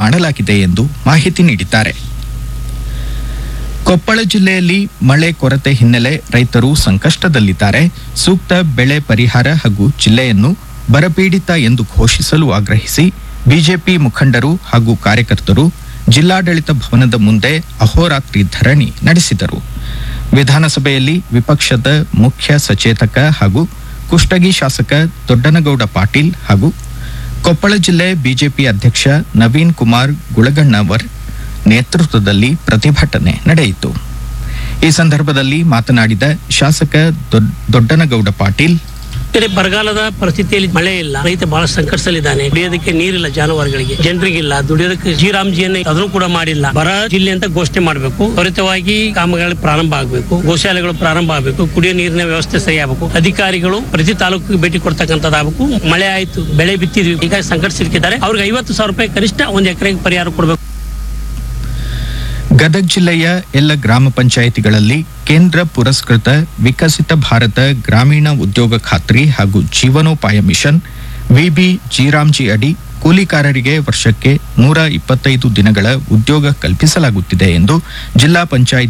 ಮಾಡಲಾಗಿದೆ ಎಂದು ಮಾಹಿತಿ ನೀಡಿದ್ದಾರೆ ಕೊಪ್ಪಳ ಜಿಲ್ಲೆಯಲ್ಲಿ ಮಳೆ ಕೊರತೆ ಹಿನ್ನೆಲೆ ರೈತರು ಸಂಕಷ್ಟದಲ್ಲಿದ್ದಾರೆ ಸೂಕ್ತ ಬೆಳೆ ಪರಿಹಾರ ಹಾಗೂ ಜಿಲ್ಲೆಯನ್ನು ಬರಪೀಡಿತ ಎಂದು ಘೋಷಿಸಲು ಆಗ್ರಹಿಸಿ ಬಿಜೆಪಿ ಮುಖಂಡರು ಹಾಗೂ ಕಾರ್ಯಕರ್ತರು ಜಿಲ್ಲಾಡಳಿತ ಭವನದ ಮುಂದೆ ಅಹೋರಾತ್ರಿ ಧರಣಿ ನಡೆಸಿದರು ವಿಧಾನಸಭೆಯಲ್ಲಿ ವಿಪಕ್ಷದ ಮುಖ್ಯ ಸಚೇತಕ ಹಾಗೂ ಕುಷ್ಟಗಿ ಶಾಸಕ ದೊಡ್ಡನಗೌಡ ಪಾಟೀಲ್ ಹಾಗೂ ಕೊಪ್ಪಳ ಜಿಲ್ಲೆ ಬಿಜೆಪಿ ಅಧ್ಯಕ್ಷ ನವೀನ್ ಕುಮಾರ್ ಗುಳಗಣ್ಣವರ್ ನೇತೃತ್ವದಲ್ಲಿ ಪ್ರತಿಭಟನೆ ನಡೆಯಿತು ಈ ಸಂದರ್ಭದಲ್ಲಿ ಮಾತನಾಡಿದ ಶಾಸಕ ದೊಡ್- ದೊಡ್ಡನಗೌಡ ಪಾಟೀಲ್ ಕಡೆ ಬರಗಾಲದ ಪರಿಸ್ಥಿತಿಯಲ್ಲಿ ಮಳೆ ಇಲ್ಲ ರೈತ ಬಹಳ ಸಂಕಷ್ಟದಲ್ಲಿದ್ದಾನೆ ಕುಡಿಯೋದಕ್ಕೆ ನೀರಿಲ್ಲ ಜಾನುವಾರುಗಳಿಗೆ ಜನರಿಗಿಲ್ಲ ದುಡಿಯೋದಕ್ಕೆ ಜಿರಾಮ್ಜಿಯನ್ನು ಅದನ್ನು ಕೂಡ ಮಾಡಿಲ್ಲ ಬರ ಜಿಲ್ಲೆ ಅಂತ ಘೋಷಣೆ ಮಾಡಬೇಕು ತ್ವರಿತವಾಗಿ ಕಾಮಗಾರಿ ಪ್ರಾರಂಭ ಆಗಬೇಕು ಗೋಶಾಲೆಗಳು ಪ್ರಾರಂಭ ಆಗಬೇಕು ಕುಡಿಯೋ ನೀರಿನ ವ್ಯವಸ್ಥೆ ಸರಿ ಆಗಬೇಕು ಅಧಿಕಾರಿಗಳು ಪ್ರತಿ ತಾಲೂಕಿಗೆ ಭೇಟಿ ಕೊಡ್ತಕ್ಕಂಥದ್ದಾಗಬೇಕು ಮಳೆ ಆಯ್ತು ಬೆಳೆ ಬಿತ್ತಿದ್ವಿ ಈಗ ಸಂಕಟ ಸಿಲುಕಿದ್ದಾರೆ ಅವ್ರಿಗೆ ಐವತ್ತು ಸಾವಿರ ರೂಪಾಯಿ ಕನಿಷ್ಠ ಒಂದು ಎಕರೆಗೆ ಪರಿಹಾರ ಕೊಡಬೇಕು ಗದಗ ಜಿಲ್ಲೆಯ ಎಲ್ಲ ಗ್ರಾಮ ಪಂಚಾಯಿತಿಗಳಲ್ಲಿ ಕೇಂದ್ರ ಪುರಸ್ಕೃತ ವಿಕಸಿತ ಭಾರತ ಗ್ರಾಮೀಣ ಉದ್ಯೋಗ ಖಾತ್ರಿ ಹಾಗೂ ಜೀವನೋಪಾಯ ಮಿಷನ್ ವಿಬಿ ಜಿರಾಮ್ಜಿ ಅಡಿ ಕೂಲಿಕಾರರಿಗೆ ವರ್ಷಕ್ಕೆ ನೂರ ಇಪ್ಪತ್ತೈದು ದಿನಗಳ ಉದ್ಯೋಗ ಕಲ್ಪಿಸಲಾಗುತ್ತಿದೆ ಎಂದು ಜಿಲ್ಲಾ ಪಂಚಾಯಿತಿ